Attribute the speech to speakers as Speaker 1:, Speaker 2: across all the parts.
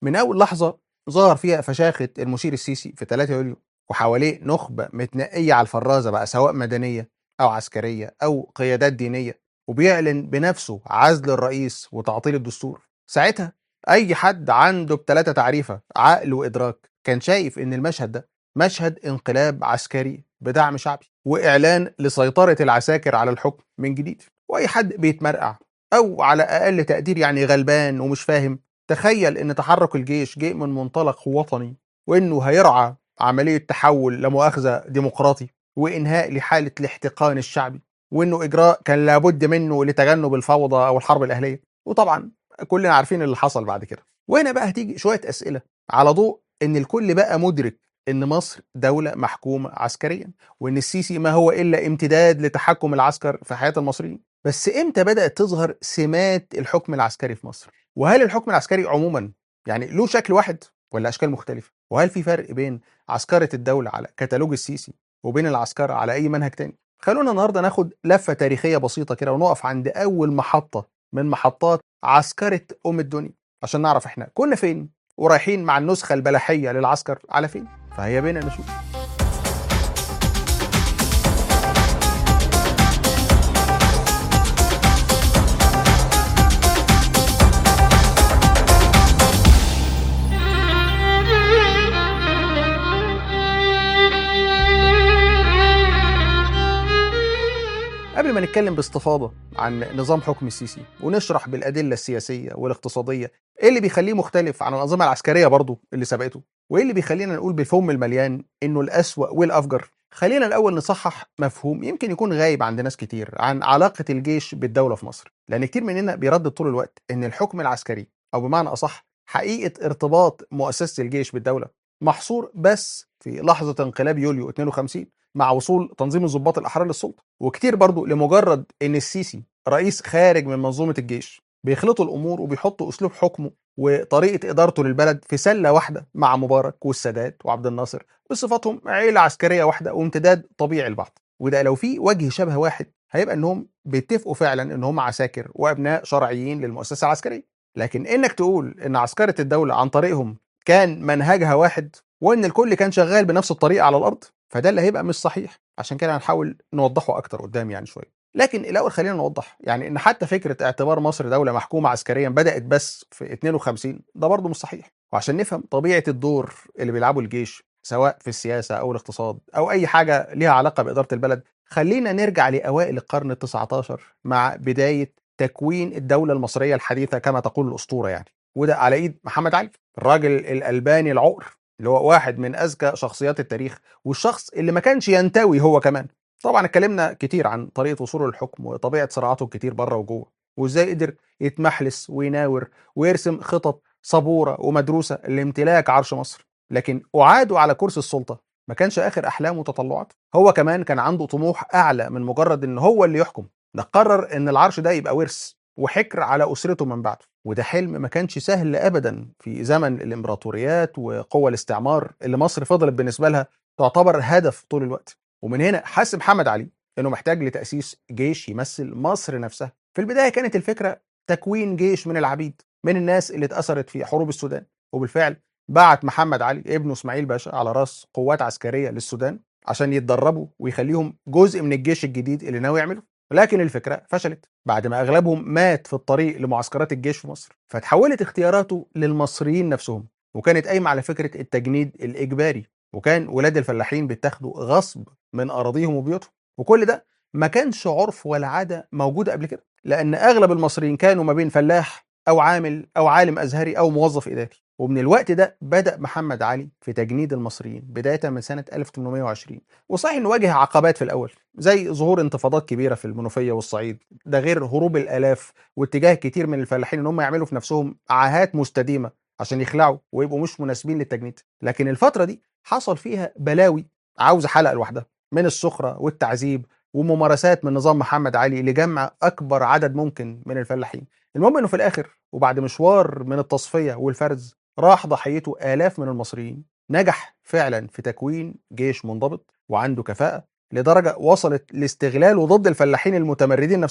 Speaker 1: من أول لحظة ظهر فيها فشاخة المشير السيسي في 3 يوليو وحواليه نخبة متنقية على الفرازة بقى سواء مدنية أو عسكرية أو قيادات دينية وبيعلن بنفسه عزل الرئيس وتعطيل الدستور ساعتها أي حد عنده بتلاتة تعريفة عقل وإدراك كان شايف إن المشهد ده مشهد انقلاب عسكري بدعم شعبي وإعلان لسيطرة العساكر على الحكم من جديد وأي حد بيتمرقع أو على أقل تقدير يعني غلبان ومش فاهم تخيل ان تحرك الجيش جه من منطلق وطني وانه هيرعى عمليه تحول لمؤاخذه ديمقراطي وانهاء لحاله الاحتقان الشعبي وانه اجراء كان لابد منه لتجنب الفوضى او الحرب الاهليه وطبعا كلنا عارفين اللي حصل بعد كده وهنا بقى هتيجي شويه اسئله على ضوء ان الكل بقى مدرك ان مصر دوله محكومه عسكريا وان السيسي ما هو الا امتداد لتحكم العسكر في حياه المصريين بس امتى بدات تظهر سمات الحكم العسكري في مصر وهل الحكم العسكري عموما يعني له شكل واحد ولا اشكال مختلفه وهل في فرق بين عسكره الدوله على كتالوج السيسي وبين العسكره على اي منهج تاني خلونا النهارده ناخد لفه تاريخيه بسيطه كده ونقف عند اول محطه من محطات عسكره ام الدنيا عشان نعرف احنا كنا فين ورايحين مع النسخه البلحيه للعسكر على فين فهيا بينا نشوف قبل ما نتكلم باستفاضه عن نظام حكم السيسي ونشرح بالادله السياسيه والاقتصاديه ايه اللي بيخليه مختلف عن الانظمه العسكريه برضه اللي سبقته وايه اللي بيخلينا نقول بالفم المليان انه الاسوا والافجر خلينا الاول نصحح مفهوم يمكن يكون غايب عند ناس كتير عن علاقه الجيش بالدوله في مصر لان كتير مننا بيردد طول الوقت ان الحكم العسكري او بمعنى اصح حقيقه ارتباط مؤسسه الجيش بالدوله محصور بس في لحظه انقلاب يوليو 52 مع وصول تنظيم الضباط الاحرار للسلطه وكتير برضو لمجرد ان السيسي رئيس خارج من منظومه الجيش بيخلطوا الامور وبيحطوا اسلوب حكمه وطريقه ادارته للبلد في سله واحده مع مبارك والسادات وعبد الناصر بصفتهم عيله عسكريه واحده وامتداد طبيعي لبعض وده لو في وجه شبه واحد هيبقى انهم بيتفقوا فعلا ان هم عساكر وابناء شرعيين للمؤسسه العسكريه لكن انك تقول ان عسكره الدوله عن طريقهم كان منهجها واحد وان الكل كان شغال بنفس الطريقه على الارض فده اللي هيبقى مش صحيح عشان كده هنحاول نوضحه اكتر قدام يعني شويه لكن الاول خلينا نوضح يعني ان حتى فكره اعتبار مصر دوله محكومه عسكريا بدات بس في 52 ده برضه مش صحيح وعشان نفهم طبيعه الدور اللي بيلعبه الجيش سواء في السياسه او الاقتصاد او اي حاجه ليها علاقه باداره البلد خلينا نرجع لاوائل القرن ال19 مع بدايه تكوين الدوله المصريه الحديثه كما تقول الاسطوره يعني وده على ايد محمد علي الراجل الالباني العقر اللي هو واحد من اذكى شخصيات التاريخ والشخص اللي ما كانش ينتوي هو كمان طبعا اتكلمنا كتير عن طريقه وصوله للحكم وطبيعه صراعاته الكتير بره وجوه وازاي قدر يتمحلس ويناور ويرسم خطط صبوره ومدروسه لامتلاك عرش مصر لكن اعاده على كرسي السلطه ما كانش اخر احلامه وتطلعاته هو كمان كان عنده طموح اعلى من مجرد ان هو اللي يحكم ده قرر ان العرش ده يبقى ورث وحكر على اسرته من بعده وده حلم ما كانش سهل ابدا في زمن الامبراطوريات وقوى الاستعمار اللي مصر فضلت بالنسبه لها تعتبر هدف طول الوقت ومن هنا حس محمد علي انه محتاج لتاسيس جيش يمثل مصر نفسها في البدايه كانت الفكره تكوين جيش من العبيد من الناس اللي اتاثرت في حروب السودان وبالفعل بعت محمد علي ابنه اسماعيل باشا على راس قوات عسكريه للسودان عشان يتدربوا ويخليهم جزء من الجيش الجديد اللي ناوي يعمله لكن الفكره فشلت بعد ما اغلبهم مات في الطريق لمعسكرات الجيش في مصر فتحولت اختياراته للمصريين نفسهم وكانت قايمه على فكره التجنيد الاجباري وكان ولاد الفلاحين بيتاخدوا غصب من اراضيهم وبيوتهم وكل ده ما كانش عرف ولا عاده موجوده قبل كده لان اغلب المصريين كانوا ما بين فلاح او عامل او عالم ازهري او موظف اداري ومن الوقت ده بدا محمد علي في تجنيد المصريين بدايه من سنه 1820 وصحيح انه واجه عقبات في الاول زي ظهور انتفاضات كبيره في المنوفيه والصعيد ده غير هروب الالاف واتجاه كتير من الفلاحين ان هم يعملوا في نفسهم عاهات مستديمه عشان يخلعوا ويبقوا مش مناسبين للتجنيد لكن الفتره دي حصل فيها بلاوي عاوزه حلقه لوحدها من السخره والتعذيب وممارسات من نظام محمد علي لجمع اكبر عدد ممكن من الفلاحين المهم انه في الاخر وبعد مشوار من التصفيه والفرز راح ضحيته آلاف من المصريين نجح فعلا في تكوين جيش منضبط وعنده كفاءة لدرجة وصلت لاستغلاله ضد الفلاحين المتمردين نفسهم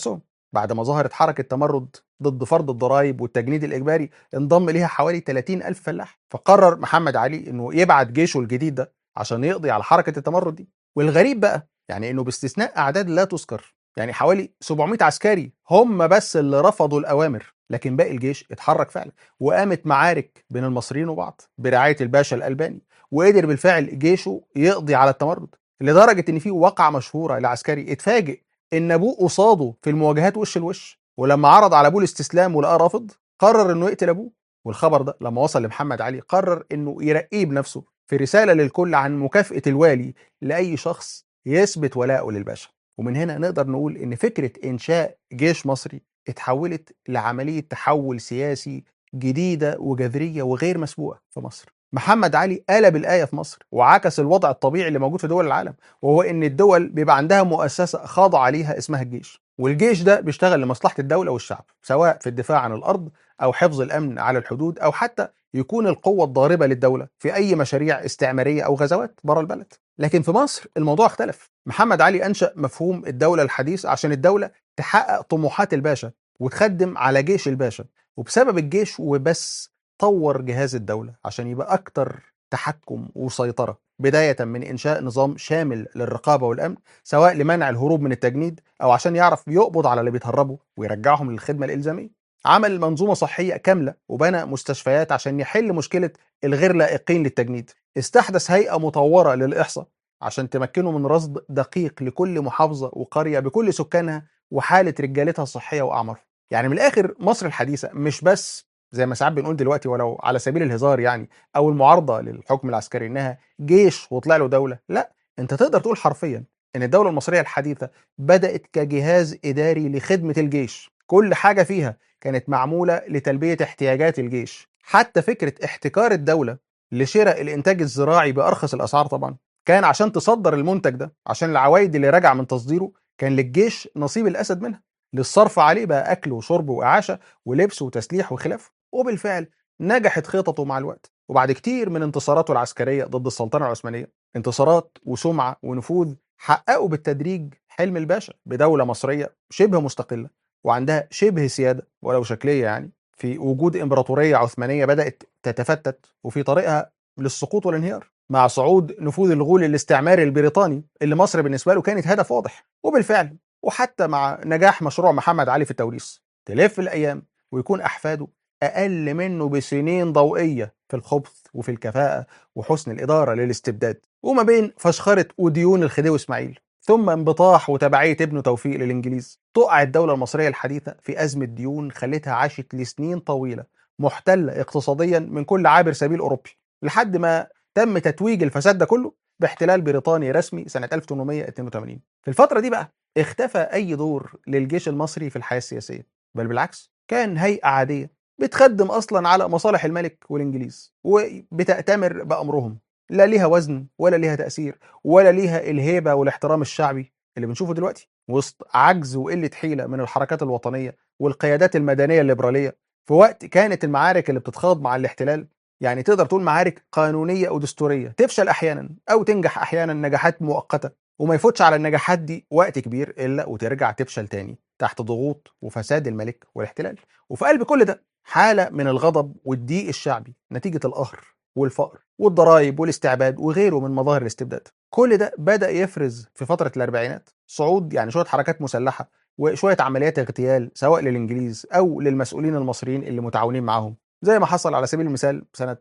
Speaker 1: بعد ما ظهرت حركة تمرد ضد فرض الضرائب والتجنيد الإجباري انضم ليها حوالي 30 ألف فلاح فقرر محمد علي إنه يبعت جيشه الجديد ده عشان يقضي على حركة التمرد دي والغريب بقى يعني إنه باستثناء أعداد لا تذكر يعني حوالي 700 عسكري هم بس اللي رفضوا الأوامر لكن باقي الجيش اتحرك فعلا وقامت معارك بين المصريين وبعض برعاية الباشا الألباني وقدر بالفعل جيشه يقضي على التمرد لدرجة إن في واقعة مشهورة لعسكري اتفاجئ إن أبوه قصاده في المواجهات وش لوش ولما عرض على أبوه الاستسلام ولقاه رافض قرر إنه يقتل أبوه والخبر ده لما وصل لمحمد علي قرر إنه يرقيه بنفسه في رسالة للكل عن مكافأة الوالي لأي شخص يثبت ولاءه للباشا ومن هنا نقدر نقول إن فكرة إنشاء جيش مصري اتحولت لعملية تحول سياسي جديدة وجذرية وغير مسبوقة في مصر محمد علي قلب الآية في مصر وعكس الوضع الطبيعي اللي موجود في دول العالم وهو إن الدول بيبقى عندها مؤسسة خاضعة ليها اسمها الجيش والجيش ده بيشتغل لمصلحة الدولة والشعب سواء في الدفاع عن الأرض أو حفظ الأمن على الحدود أو حتى يكون القوة الضاربة للدولة في أي مشاريع استعمارية أو غزوات بره البلد لكن في مصر الموضوع اختلف محمد علي أنشأ مفهوم الدولة الحديث عشان الدولة تحقق طموحات الباشا وتخدم على جيش الباشا وبسبب الجيش وبس طور جهاز الدولة عشان يبقى أكتر تحكم وسيطرة بداية من إنشاء نظام شامل للرقابة والأمن سواء لمنع الهروب من التجنيد أو عشان يعرف يقبض على اللي بيتهربوا ويرجعهم للخدمة الإلزامية عمل منظومة صحية كاملة وبنى مستشفيات عشان يحل مشكلة الغير لائقين للتجنيد استحدث هيئة مطورة للإحصاء عشان تمكنه من رصد دقيق لكل محافظة وقرية بكل سكانها وحالة رجالتها الصحية وأعمارهم يعني من الآخر مصر الحديثة مش بس زي ما ساعات بنقول دلوقتي ولو على سبيل الهزار يعني او المعارضه للحكم العسكري انها جيش وطلع له دوله لا انت تقدر تقول حرفيا ان الدوله المصريه الحديثه بدات كجهاز اداري لخدمه الجيش كل حاجه فيها كانت معموله لتلبيه احتياجات الجيش حتى فكره احتكار الدوله لشراء الانتاج الزراعي بارخص الاسعار طبعا كان عشان تصدر المنتج ده عشان العوائد اللي راجع من تصديره كان للجيش نصيب الاسد منها للصرف عليه بقى اكل وشرب واعاشه ولبس وتسليح وخلافه وبالفعل نجحت خططه مع الوقت وبعد كتير من انتصاراته العسكرية ضد السلطنة العثمانية انتصارات وسمعة ونفوذ حققوا بالتدريج حلم الباشا بدولة مصرية شبه مستقلة وعندها شبه سيادة ولو شكلية يعني في وجود إمبراطورية عثمانية بدأت تتفتت وفي طريقها للسقوط والانهيار مع صعود نفوذ الغول الاستعماري البريطاني اللي مصر بالنسبة له كانت هدف واضح وبالفعل وحتى مع نجاح مشروع محمد علي في التوريث تلف الأيام ويكون أحفاده أقل منه بسنين ضوئية في الخبث وفي الكفاءة وحسن الإدارة للاستبداد وما بين فشخرة وديون الخديوي إسماعيل ثم انبطاح وتبعية ابنه توفيق للإنجليز تقع الدولة المصرية الحديثة في أزمة ديون خلتها عاشت لسنين طويلة محتلة اقتصاديا من كل عابر سبيل أوروبي لحد ما تم تتويج الفساد ده كله باحتلال بريطاني رسمي سنة 1882 في الفترة دي بقى اختفى أي دور للجيش المصري في الحياة السياسية بل بالعكس كان هيئة عادية بتخدم اصلا على مصالح الملك والانجليز وبتأتمر بامرهم لا ليها وزن ولا ليها تأثير ولا ليها الهيبة والاحترام الشعبي اللي بنشوفه دلوقتي وسط عجز وقلة حيلة من الحركات الوطنية والقيادات المدنية الليبرالية في وقت كانت المعارك اللي بتتخاض مع الاحتلال يعني تقدر تقول معارك قانونية أو دستورية تفشل أحيانا أو تنجح أحيانا نجاحات مؤقتة وما يفوتش على النجاحات دي وقت كبير إلا وترجع تفشل تاني تحت ضغوط وفساد الملك والاحتلال وفي قلب كل ده حالة من الغضب والضيق الشعبي نتيجة القهر والفقر والضرائب والاستعباد وغيره من مظاهر الاستبداد كل ده بدأ يفرز في فترة الأربعينات صعود يعني شوية حركات مسلحة وشوية عمليات اغتيال سواء للإنجليز أو للمسؤولين المصريين اللي متعاونين معاهم زي ما حصل على سبيل المثال سنة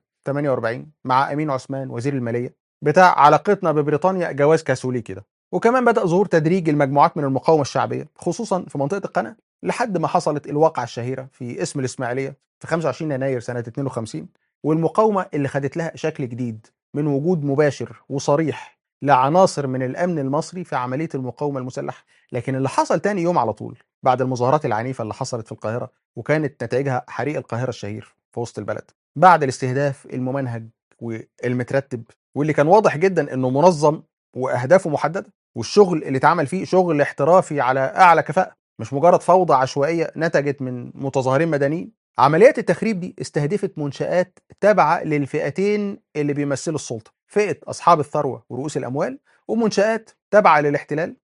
Speaker 1: 48 مع أمين عثمان وزير المالية بتاع علاقتنا ببريطانيا جواز كاثوليكي كده وكمان بدأ ظهور تدريج المجموعات من المقاومة الشعبية خصوصا في منطقة القناة لحد ما حصلت الواقعة الشهيرة في اسم الإسماعيلية في 25 يناير سنة 52 والمقاومة اللي خدت لها شكل جديد من وجود مباشر وصريح لعناصر من الأمن المصري في عملية المقاومة المسلحة لكن اللي حصل تاني يوم على طول بعد المظاهرات العنيفة اللي حصلت في القاهرة وكانت نتائجها حريق القاهرة الشهير في وسط البلد بعد الاستهداف الممنهج والمترتب واللي كان واضح جدا انه منظم واهدافه محدده والشغل اللي اتعمل فيه شغل احترافي على اعلى كفاءه مش مجرد فوضى عشوائيه نتجت من متظاهرين مدنيين عمليات التخريب دي استهدفت منشآت تابعة للفئتين اللي بيمثلوا السلطة فئة أصحاب الثروة ورؤوس الأموال ومنشآت تابعة للاحتلال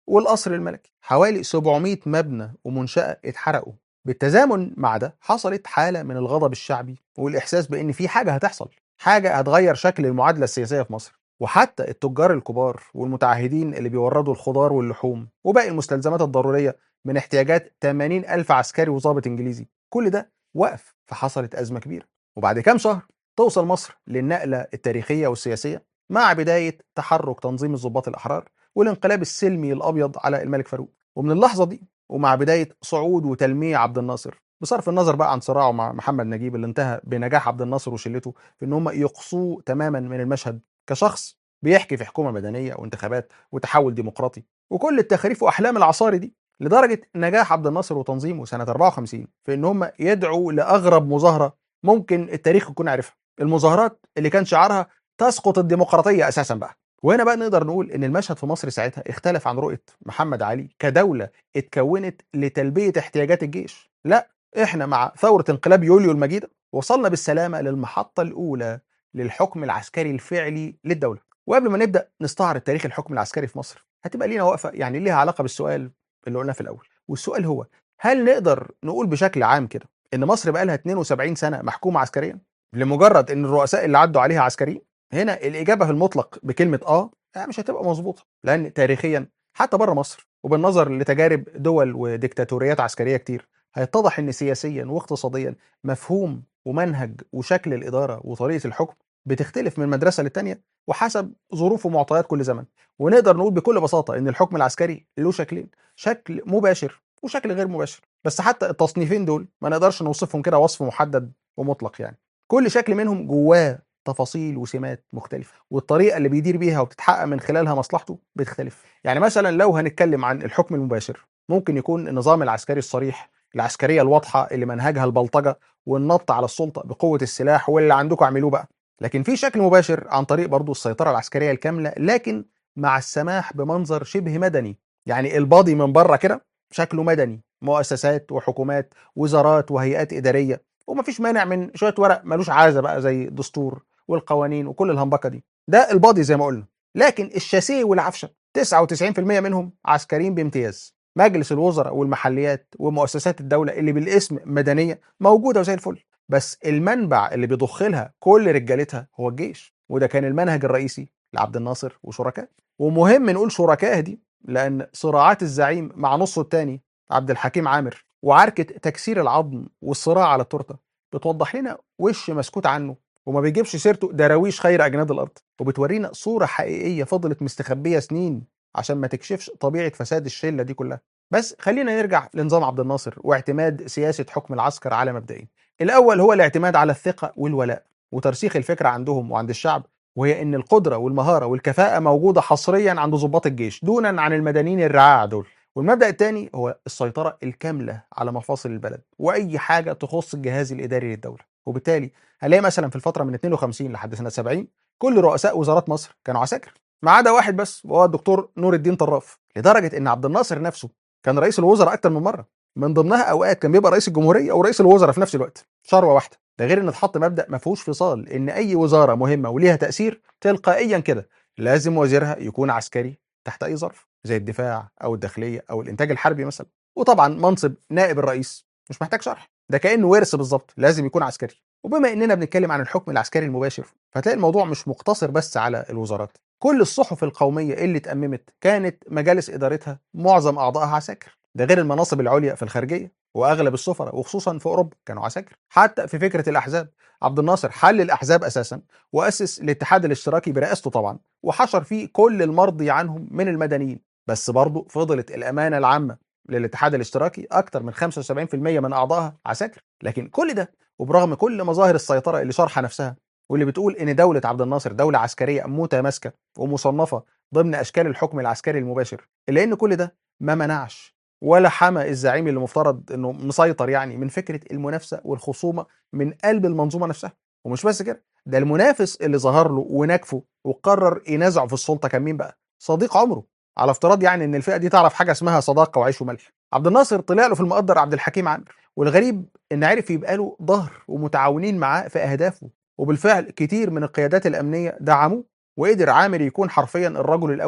Speaker 1: والقصر الملكي حوالي 700 مبنى ومنشأة اتحرقوا بالتزامن مع ده حصلت حالة من الغضب الشعبي والإحساس بأن في حاجة هتحصل حاجة هتغير شكل المعادلة السياسية في مصر وحتى التجار الكبار والمتعهدين اللي بيوردوا الخضار واللحوم وباقي المستلزمات الضرورية من احتياجات 80 ألف عسكري وضابط إنجليزي كل ده وقف فحصلت أزمة كبيرة وبعد كام شهر توصل مصر للنقلة التاريخية والسياسية مع بداية تحرك تنظيم الضباط الأحرار والانقلاب السلمي الأبيض على الملك فاروق ومن اللحظة دي ومع بداية صعود وتلميع عبد الناصر بصرف النظر بقى عن صراعه مع محمد نجيب اللي انتهى بنجاح عبد الناصر وشلته في ان هم يقصوه تماما من المشهد كشخص بيحكي في حكومه مدنيه وانتخابات وتحول ديمقراطي وكل التخاريف واحلام العصاري دي لدرجه نجاح عبد الناصر وتنظيمه سنه 54 في ان هم يدعوا لاغرب مظاهره ممكن التاريخ يكون عارفها المظاهرات اللي كان شعارها تسقط الديمقراطيه اساسا بقى وهنا بقى نقدر نقول ان المشهد في مصر ساعتها اختلف عن رؤيه محمد علي كدوله اتكونت لتلبيه احتياجات الجيش لا احنا مع ثوره انقلاب يوليو المجيده وصلنا بالسلامه للمحطه الاولى للحكم العسكري الفعلي للدوله وقبل ما نبدا نستعرض تاريخ الحكم العسكري في مصر هتبقى لينا وقفه يعني ليها علاقه بالسؤال اللي قلناه في الاول والسؤال هو هل نقدر نقول بشكل عام كده ان مصر بقى لها 72 سنه محكومه عسكريا لمجرد ان الرؤساء اللي عدوا عليها عسكريين هنا الاجابه في المطلق بكلمه اه مش هتبقى مظبوطه لان تاريخيا حتى بره مصر وبالنظر لتجارب دول وديكتاتوريات عسكريه كتير هيتضح ان سياسيا واقتصاديا مفهوم ومنهج وشكل الاداره وطريقه الحكم بتختلف من مدرسه للتانيه وحسب ظروف ومعطيات كل زمن ونقدر نقول بكل بساطه ان الحكم العسكري له شكلين شكل مباشر وشكل غير مباشر بس حتى التصنيفين دول ما نقدرش نوصفهم كده وصف محدد ومطلق يعني كل شكل منهم جواه تفاصيل وسمات مختلفة والطريقة اللي بيدير بيها وبتتحقق من خلالها مصلحته بتختلف يعني مثلا لو هنتكلم عن الحكم المباشر ممكن يكون النظام العسكري الصريح العسكرية الواضحة اللي منهجها البلطجة والنط على السلطة بقوة السلاح واللي عندكم اعملوه بقى لكن في شكل مباشر عن طريق برضو السيطرة العسكرية الكاملة لكن مع السماح بمنظر شبه مدني يعني الباضي من بره كده شكله مدني مؤسسات وحكومات وزارات وهيئات إدارية ومفيش مانع من شوية ورق ملوش عازة بقى زي الدستور والقوانين وكل الهنبكة دي ده الباضي زي ما قلنا لكن الشاسيه والعفشة 99% منهم عسكريين بامتياز مجلس الوزراء والمحليات ومؤسسات الدولة اللي بالاسم مدنية موجودة وزي الفل بس المنبع اللي بيضخ لها كل رجالتها هو الجيش وده كان المنهج الرئيسي لعبد الناصر وشركائه ومهم نقول شركائه دي لأن صراعات الزعيم مع نصه الثاني عبد الحكيم عامر وعركة تكسير العظم والصراع على التورتة بتوضح لنا وش مسكوت عنه وما بيجيبش سيرته دراويش خير أجناد الأرض وبتورينا صورة حقيقية فضلت مستخبية سنين عشان ما تكشفش طبيعة فساد الشلة دي كلها بس خلينا نرجع لنظام عبد الناصر واعتماد سياسة حكم العسكر على مبدئين الأول هو الاعتماد على الثقة والولاء وترسيخ الفكرة عندهم وعند الشعب وهي ان القدره والمهاره والكفاءه موجوده حصريا عند ضباط الجيش دونا عن المدنيين الرعاع دول والمبدا الثاني هو السيطره الكامله على مفاصل البلد واي حاجه تخص الجهاز الاداري للدوله وبالتالي هنلاقي مثلا في الفتره من 52 لحد سنه 70 كل رؤساء وزارات مصر كانوا عساكر ما عدا واحد بس وهو الدكتور نور الدين طراف لدرجه ان عبد الناصر نفسه كان رئيس الوزراء اكتر من مره من ضمنها اوقات كان بيبقى رئيس الجمهوريه ورئيس الوزراء في نفس الوقت شروه واحده ده غير ان اتحط مبدا ما فيهوش فصال ان اي وزاره مهمه وليها تاثير تلقائيا كده لازم وزيرها يكون عسكري تحت اي ظرف زي الدفاع او الداخليه او الانتاج الحربي مثلا وطبعا منصب نائب الرئيس مش محتاج شرح ده كانه ورث بالظبط لازم يكون عسكري وبما اننا بنتكلم عن الحكم العسكري المباشر فهتلاقي الموضوع مش مقتصر بس على الوزارات كل الصحف القوميه اللي اتأممت كانت مجالس ادارتها معظم اعضائها عساكر ده غير المناصب العليا في الخارجيه واغلب السفراء وخصوصا في اوروبا كانوا عساكر حتى في فكره الاحزاب عبد الناصر حل الاحزاب اساسا واسس الاتحاد الاشتراكي برئاسته طبعا وحشر فيه كل المرضي عنهم من المدنيين بس برضه فضلت الامانه العامه للاتحاد الاشتراكي اكثر من 75% من اعضائها عساكر لكن كل ده وبرغم كل مظاهر السيطره اللي شرحها نفسها واللي بتقول ان دوله عبد الناصر دوله عسكريه متماسكه ومصنفه ضمن اشكال الحكم العسكري المباشر الا ان كل ده ما منعش ولا حمى الزعيم اللي مفترض انه مسيطر يعني من فكره المنافسه والخصومه من قلب المنظومه نفسها ومش بس كده ده المنافس اللي ظهر له ونكفه وقرر ينازعه في السلطه كان مين بقى؟ صديق عمره على افتراض يعني ان الفئه دي تعرف حاجه اسمها صداقه وعيش وملح عبد الناصر طلع له في المقدر عبد الحكيم عامر والغريب ان عرف يبقى له ظهر ومتعاونين معاه في اهدافه وبالفعل كتير من القيادات الامنيه دعموه وقدر عامر يكون حرفيا الرجل الاول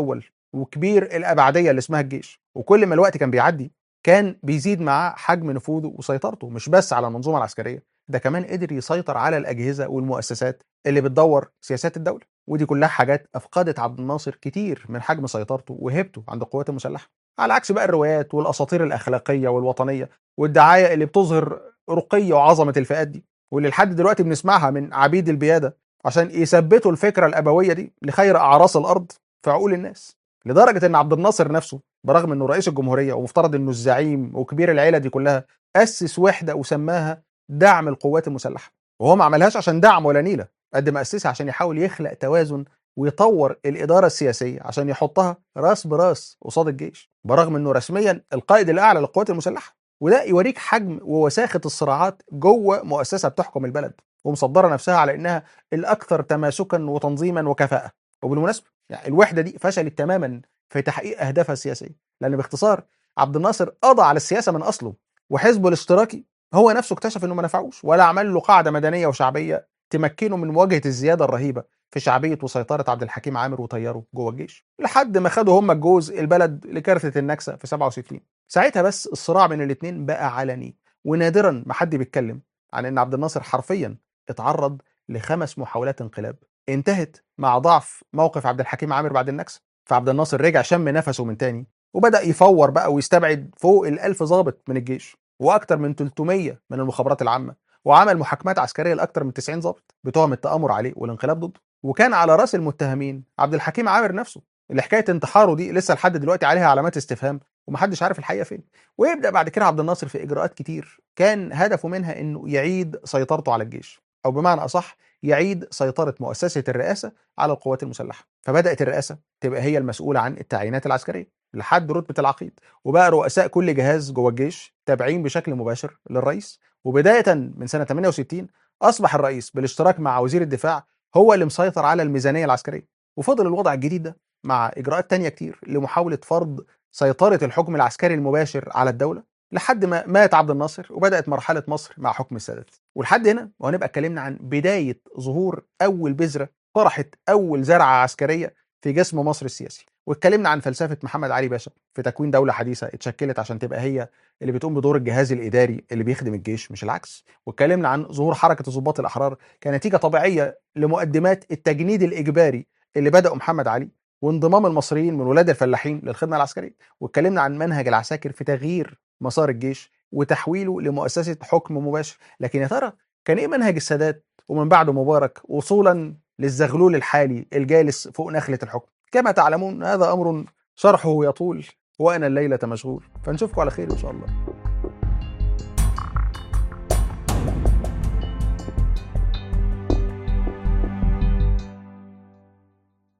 Speaker 1: وكبير الابعديه اللي اسمها الجيش وكل ما الوقت كان بيعدي كان بيزيد معاه حجم نفوذه وسيطرته مش بس على المنظومه العسكريه ده كمان قدر يسيطر على الاجهزه والمؤسسات اللي بتدور سياسات الدوله ودي كلها حاجات افقدت عبد الناصر كتير من حجم سيطرته وهيبته عند القوات المسلحه على عكس بقى الروايات والاساطير الاخلاقيه والوطنيه والدعايه اللي بتظهر رقي وعظمه الفئات دي واللي لحد دلوقتي بنسمعها من عبيد البياده عشان يثبتوا الفكره الابويه دي لخير اعراس الارض في عقول الناس لدرجه ان عبد الناصر نفسه برغم انه رئيس الجمهوريه ومفترض انه الزعيم وكبير العيله دي كلها اسس وحده وسماها دعم القوات المسلحه وهو ما عملهاش عشان دعم ولا نيله قد ما اسسها عشان يحاول يخلق توازن ويطور الاداره السياسيه عشان يحطها راس براس قصاد الجيش برغم انه رسميا القائد الاعلى للقوات المسلحه وده يوريك حجم ووساخه الصراعات جوه مؤسسه بتحكم البلد ومصدره نفسها على انها الاكثر تماسكا وتنظيما وكفاءه وبالمناسبه يعني الوحده دي فشلت تماما في تحقيق اهدافها السياسيه لان باختصار عبد الناصر قضى على السياسه من اصله وحزبه الاشتراكي هو نفسه اكتشف انه ما نفعوش ولا عمل له قاعده مدنيه وشعبيه تمكنه من مواجهه الزياده الرهيبه في شعبيه وسيطره عبد الحكيم عامر وطياره جوه الجيش لحد ما خدوا هم الجوز البلد لكارثه النكسه في 67 ساعتها بس الصراع بين الاثنين بقى علني ونادرا ما حد بيتكلم عن ان عبد الناصر حرفيا اتعرض لخمس محاولات انقلاب انتهت مع ضعف موقف عبد الحكيم عامر بعد النكسه فعبد الناصر رجع شم نفسه من تاني وبدا يفور بقى ويستبعد فوق الألف ضابط من الجيش واكثر من 300 من المخابرات العامه وعمل محاكمات عسكريه لاكثر من 90 ضابط بتهم التامر عليه والانقلاب ضده وكان على راس المتهمين عبد الحكيم عامر نفسه اللي حكايه انتحاره دي لسه لحد دلوقتي عليها علامات استفهام ومحدش عارف الحقيقه فين ويبدا بعد كده عبد الناصر في اجراءات كتير كان هدفه منها انه يعيد سيطرته على الجيش او بمعنى اصح يعيد سيطره مؤسسه الرئاسه على القوات المسلحه فبدات الرئاسه تبقى هي المسؤوله عن التعيينات العسكريه لحد رتبه العقيد وبقى رؤساء كل جهاز جوه الجيش تابعين بشكل مباشر للرئيس وبدايه من سنه 68 اصبح الرئيس بالاشتراك مع وزير الدفاع هو اللي مسيطر على الميزانيه العسكريه وفضل الوضع الجديد ده مع اجراءات تانية كتير لمحاوله فرض سيطره الحكم العسكري المباشر على الدوله لحد ما مات عبد الناصر وبدات مرحله مصر مع حكم السادات ولحد هنا وهنبقى اتكلمنا عن بدايه ظهور اول بذره طرحت اول زرعه عسكريه في جسم مصر السياسي واتكلمنا عن فلسفه محمد علي باشا في تكوين دوله حديثه اتشكلت عشان تبقى هي اللي بتقوم بدور الجهاز الاداري اللي بيخدم الجيش مش العكس واتكلمنا عن ظهور حركه الضباط الاحرار كنتيجه طبيعيه لمقدمات التجنيد الاجباري اللي بدأه محمد علي وانضمام المصريين من ولاد الفلاحين للخدمه العسكريه واتكلمنا عن منهج العساكر في تغيير مسار الجيش وتحويله لمؤسسه حكم مباشر لكن يا ترى كان ايه منهج السادات ومن بعده مبارك وصولا للزغلول الحالي الجالس فوق نخله الحكم كما تعلمون هذا امر شرحه يطول وانا الليله مشغول فنشوفكم على خير ان شاء الله